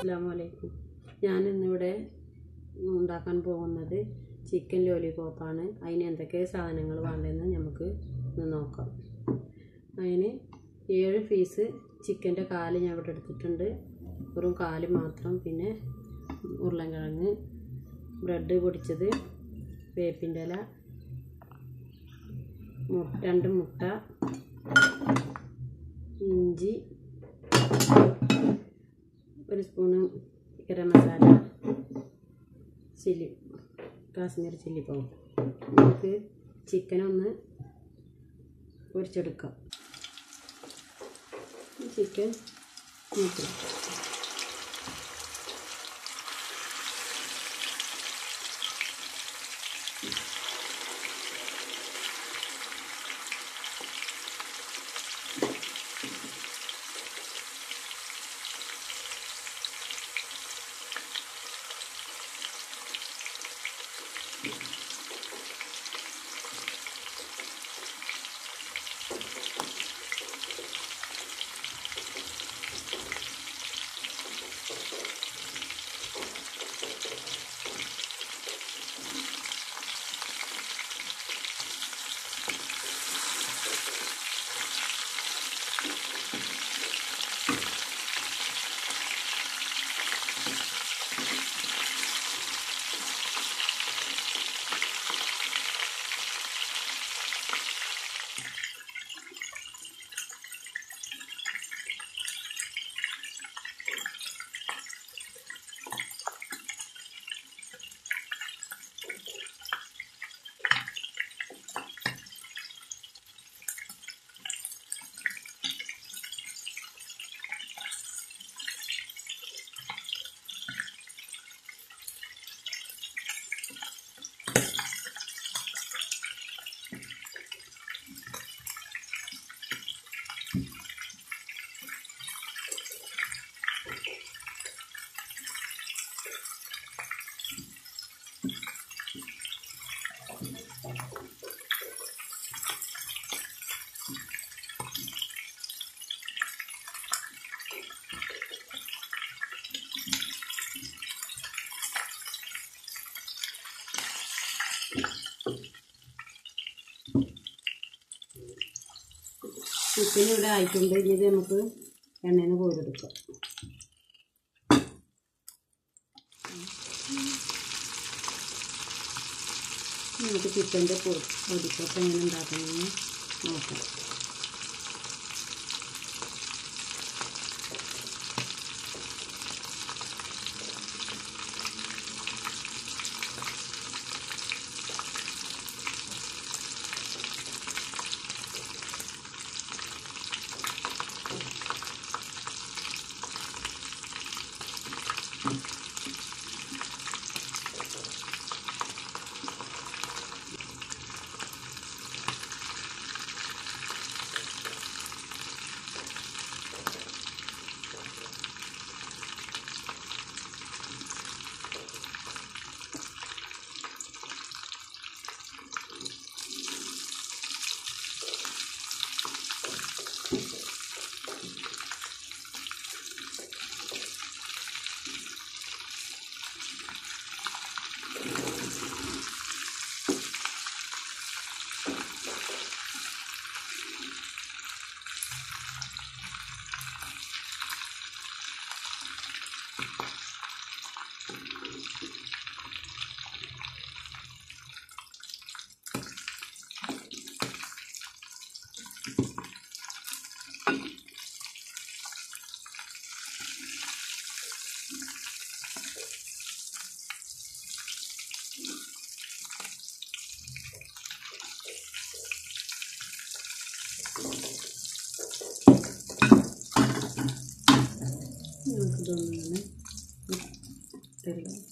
അസ്സാം വലൈക്കും ഞാൻ ഇന്നിവിടെ ഉണ്ടാക്കാൻ പോകുന്നത് ചിക്കൻ ലോലിപോപ്പാണ് അതിന് എന്തൊക്കെ സാധനങ്ങൾ വേണ്ടതെന്ന് നമുക്ക് ഒന്ന് നോക്കാം അതിന് ഏഴ് പീസ് ചിക്കൻ്റെ കാല് ഞാൻ ഇവിടെ എടുത്തിട്ടുണ്ട് വെറും കാല് മാത്രം പിന്നെ ഉരുളൻകിഴങ്ങ് ബ്രെഡ് പൊടിച്ചത് വേപ്പിൻ്റെ ഇല മു- രണ്ട് മുട്ട ഇഞ്ചി ഒരു spoon garam masala chilli Kashmir chilli powder നമുക്ക് ചിക്കൻ ഒന്ന് പൊരിച്ചെടുക്കാം ചിക്കൻ നോക്കി ചിക്കൻ ഇവിടെ ആയിട്ടുണ്ട് ഇനി ഇത് നമുക്ക് എണ്ണയിൽ നിന്ന് കോരിയെടുക്കാം നമുക്ക് ചിക്കൻ്റെ പൊടിക്കൊക്കെ എങ്ങനെ ഉണ്ടാക്കണമെന്ന് നോക്കാം നമുക്കിതൊന്നാണ് തരിക